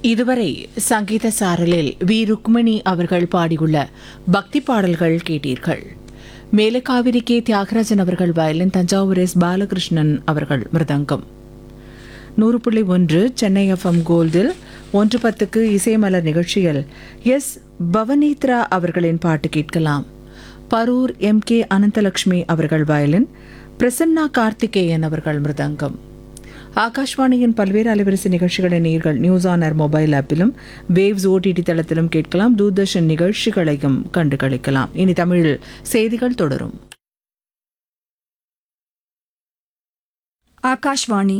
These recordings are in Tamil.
இதுவரை சங்கீத சாரலில் வி ருக்மிணி அவர்கள் பாடியுள்ள பக்தி பாடல்கள் கேட்டீர்கள் மேலக்காவிரி கே தியாகராஜன் அவர்கள் வயலின் தஞ்சாவூர் எஸ் பாலகிருஷ்ணன் அவர்கள் மிருதங்கம் நூறு புள்ளி ஒன்று சென்னை எஃப்எம் கோல்டில் ஒன்று பத்துக்கு இசைமலர் நிகழ்ச்சியில் எஸ் பவனீத்ரா அவர்களின் பாட்டு கேட்கலாம் பரூர் எம் கே அனந்தலட்சுமி அவர்கள் வயலின் பிரசன்னா கார்த்திகேயன் அவர்கள் மிருதங்கம் ஆகாஷ்வாணியின் பல்வேறு அலைவரிசை நிகழ்ச்சிகளை நீங்கள் நியூஸ் ஆன் ஏர் மொபைல் ஆப்பிலும் வேவ்ஸ் ஓடிடி தளத்திலும் கேட்கலாம் தூர்தர்ஷன் நிகழ்ச்சிகளையும் கண்டு களிக்கலாம் இனி தமிழில் செய்திகள் தொடரும் ஆகாஷ்வாணி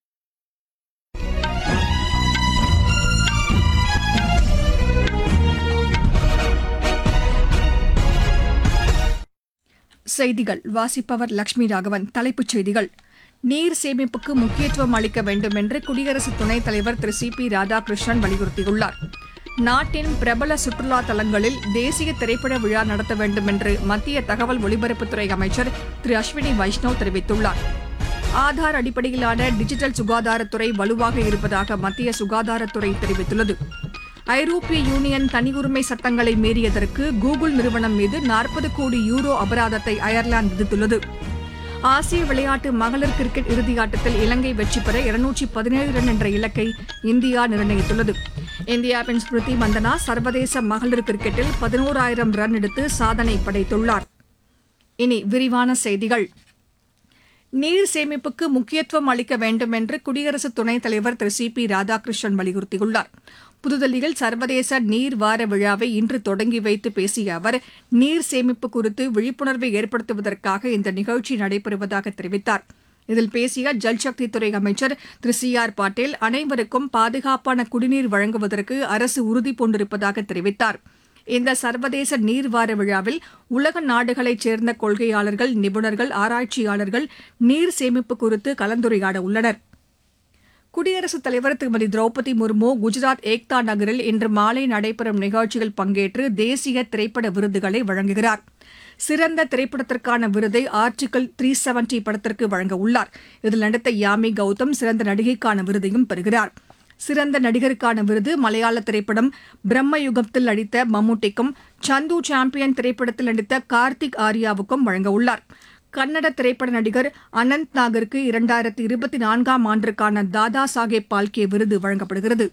செய்திகள் வாசிப்பவர் லட்சுமி ராகவன் தலைப்புச் செய்திகள் நீர் சேமிப்புக்கு முக்கியத்துவம் அளிக்க வேண்டும் என்று குடியரசு துணைத் தலைவர் திரு சி பி ராதாகிருஷ்ணன் வலியுறுத்தியுள்ளார் நாட்டின் பிரபல சுற்றுலா தலங்களில் தேசிய திரைப்பட விழா நடத்த வேண்டும் என்று மத்திய தகவல் ஒலிபரப்புத்துறை அமைச்சர் திரு அஸ்வினி வைஷ்ணவ் தெரிவித்துள்ளார் ஆதார் அடிப்படையிலான டிஜிட்டல் சுகாதாரத்துறை வலுவாக இருப்பதாக மத்திய சுகாதாரத்துறை தெரிவித்துள்ளது ஐரோப்பிய யூனியன் தனியுரிமை சட்டங்களை மீறியதற்கு கூகுள் நிறுவனம் மீது நாற்பது கோடி யூரோ அபராதத்தை அயர்லாந்து விதித்துள்ளது ஆசிய விளையாட்டு மகளிர் கிரிக்கெட் இறுதியாட்டத்தில் இலங்கை வெற்றி பெற இருநூற்றி பதினேழு ரன் என்ற இலக்கை இந்தியா நிர்ணயித்துள்ளது இந்தியாவின் ஸ்மிருதி மந்தனா சர்வதேச மகளிர் கிரிக்கெட்டில் பதினோராயிரம் ரன் எடுத்து சாதனை படைத்துள்ளார் இனி விரிவான செய்திகள் நீர் சேமிப்புக்கு முக்கியத்துவம் அளிக்க வேண்டும் என்று குடியரசு துணைத் தலைவர் திரு சி பி ராதாகிருஷ்ணன் வலியுறுத்தியுள்ளார் புதுதில்லியில் சர்வதேச நீர் வார விழாவை இன்று தொடங்கி வைத்து பேசிய அவர் நீர் சேமிப்பு குறித்து விழிப்புணர்வை ஏற்படுத்துவதற்காக இந்த நிகழ்ச்சி நடைபெறுவதாக தெரிவித்தார் இதில் பேசிய ஜல்சக்தி துறை அமைச்சர் திரு சி ஆர் பாட்டீல் அனைவருக்கும் பாதுகாப்பான குடிநீர் வழங்குவதற்கு அரசு உறுதி பூண்டிருப்பதாக தெரிவித்தார் இந்த சர்வதேச நீர் வார விழாவில் உலக நாடுகளைச் சேர்ந்த கொள்கையாளர்கள் நிபுணர்கள் ஆராய்ச்சியாளர்கள் நீர் சேமிப்பு குறித்து கலந்துரையாட உள்ளனர் குடியரசுத் தலைவர் திருமதி திரௌபதி முர்மு குஜராத் ஏக்தா நகரில் இன்று மாலை நடைபெறும் நிகழ்ச்சியில் பங்கேற்று தேசிய திரைப்பட விருதுகளை வழங்குகிறார் சிறந்த திரைப்படத்திற்கான விருதை ஆர்டிகல் த்ரீ செவன்டி படத்திற்கு வழங்க உள்ளார் இதில் நடித்த யாமி கௌதம் சிறந்த நடிகைக்கான விருதையும் பெறுகிறார் சிறந்த நடிகருக்கான விருது மலையாள திரைப்படம் பிரம்ம யுகத்தில் நடித்த மம்முட்டிக்கும் சந்து சாம்பியன் திரைப்படத்தில் நடித்த கார்த்திக் ஆர்யாவுக்கும் வழங்க உள்ளார் கன்னட திரைப்பட நடிகர் அனந்த் நாகருக்கு இரண்டாயிரத்தி இருபத்தி நான்காம் ஆண்டிற்கான தாதா சாஹேப் பால்கே விருது வழங்கப்படுகிறது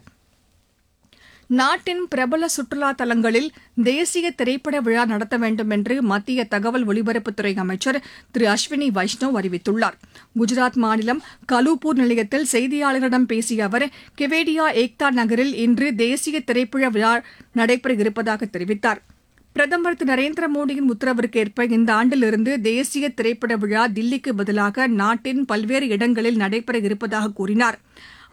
நாட்டின் பிரபல சுற்றுலா தலங்களில் தேசிய திரைப்பட விழா நடத்த வேண்டும் என்று மத்திய தகவல் ஒலிபரப்புத்துறை அமைச்சர் திரு அஸ்வினி வைஷ்ணவ் அறிவித்துள்ளார் குஜராத் மாநிலம் கலூப்பூர் நிலையத்தில் செய்தியாளர்களிடம் பேசிய அவர் கெவேடியா ஏக்தா நகரில் இன்று தேசிய திரைப்பட விழா நடைபெற இருப்பதாக தெரிவித்தார் பிரதமர் திரு நரேந்திர மோடியின் உத்தரவிற்கு ஏற்ப இந்த ஆண்டிலிருந்து தேசிய திரைப்பட விழா தில்லிக்கு பதிலாக நாட்டின் பல்வேறு இடங்களில் நடைபெற இருப்பதாக கூறினார்